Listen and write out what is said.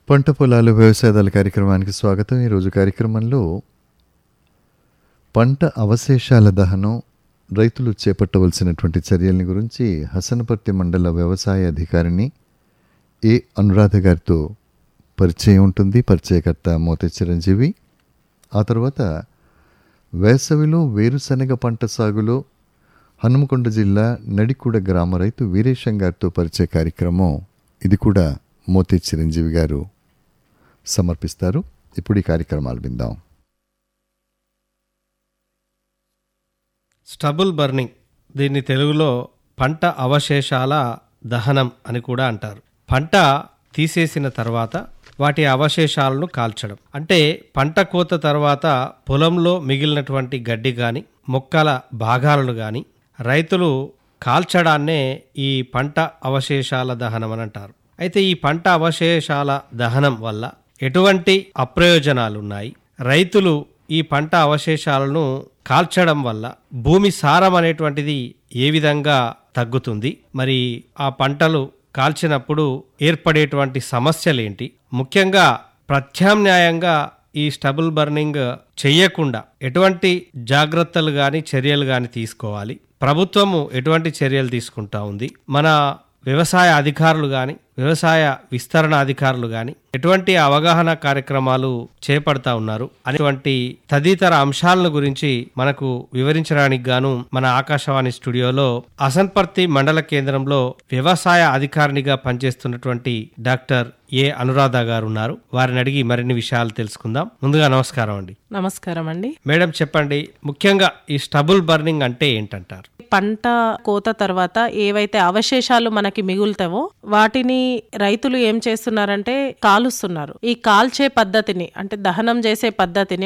పంట పొలాలు వ్యవసాయదాల కార్యక్రమానికి స్వాగతం ఈరోజు కార్యక్రమంలో పంట అవశేషాల దహనం రైతులు చేపట్టవలసినటువంటి చర్యల్ని గురించి హసనపర్తి మండల వ్యవసాయ అధికారిని ఏ అనురాధ గారితో పరిచయం ఉంటుంది పరిచయకర్త మోతే చిరంజీవి ఆ తర్వాత వేసవిలో వేరుశనగ పంట సాగులో హనుమకొండ జిల్లా నడికూడ గ్రామ రైతు వీరేశం గారితో పరిచయ కార్యక్రమం ఇది కూడా మోతే చిరంజీవి గారు సమర్పిస్తారు ఇప్పుడు ఈ కార్యక్రమాలు విందాం స్టబుల్ బర్నింగ్ దీన్ని తెలుగులో పంట అవశేషాల దహనం అని కూడా అంటారు పంట తీసేసిన తర్వాత వాటి అవశేషాలను కాల్చడం అంటే పంట కోత తర్వాత పొలంలో మిగిలినటువంటి గడ్డి కానీ మొక్కల భాగాలను కానీ రైతులు కాల్చడాన్నే ఈ పంట అవశేషాల దహనం అని అంటారు అయితే ఈ పంట అవశేషాల దహనం వల్ల ఎటువంటి అప్రయోజనాలు ఉన్నాయి రైతులు ఈ పంట అవశేషాలను కాల్చడం వల్ల భూమి సారం అనేటువంటిది ఏ విధంగా తగ్గుతుంది మరి ఆ పంటలు కాల్చినప్పుడు ఏర్పడేటువంటి సమస్యలేంటి ముఖ్యంగా ప్రత్యామ్నాయంగా ఈ స్టబుల్ బర్నింగ్ చెయ్యకుండా ఎటువంటి జాగ్రత్తలు కానీ చర్యలు కానీ తీసుకోవాలి ప్రభుత్వము ఎటువంటి చర్యలు తీసుకుంటా ఉంది మన వ్యవసాయ అధికారులు కానీ వ్యవసాయ విస్తరణ అధికారులు కానీ ఎటువంటి అవగాహన కార్యక్రమాలు చేపడతా ఉన్నారు అటువంటి తదితర అంశాలను గురించి మనకు వివరించడానికి గాను మన ఆకాశవాణి స్టూడియోలో అసన్పర్తి మండల కేంద్రంలో వ్యవసాయ అధికారినిగా పనిచేస్తున్నటువంటి డాక్టర్ ఏ అనురాధ గారు ఉన్నారు వారిని అడిగి మరిన్ని విషయాలు తెలుసుకుందాం ముందుగా నమస్కారం అండి నమస్కారం అండి మేడం చెప్పండి ముఖ్యంగా ఈ స్టబుల్ బర్నింగ్ అంటే ఏంటంటారు పంట కోత తర్వాత ఏవైతే అవశేషాలు మనకి మిగులుతావో వాటిని రైతులు ఏం చేస్తున్నారంటే కాలుస్తున్నారు ఈ కాల్చే పద్ధతిని అంటే దహనం చేసే పద్ధతిని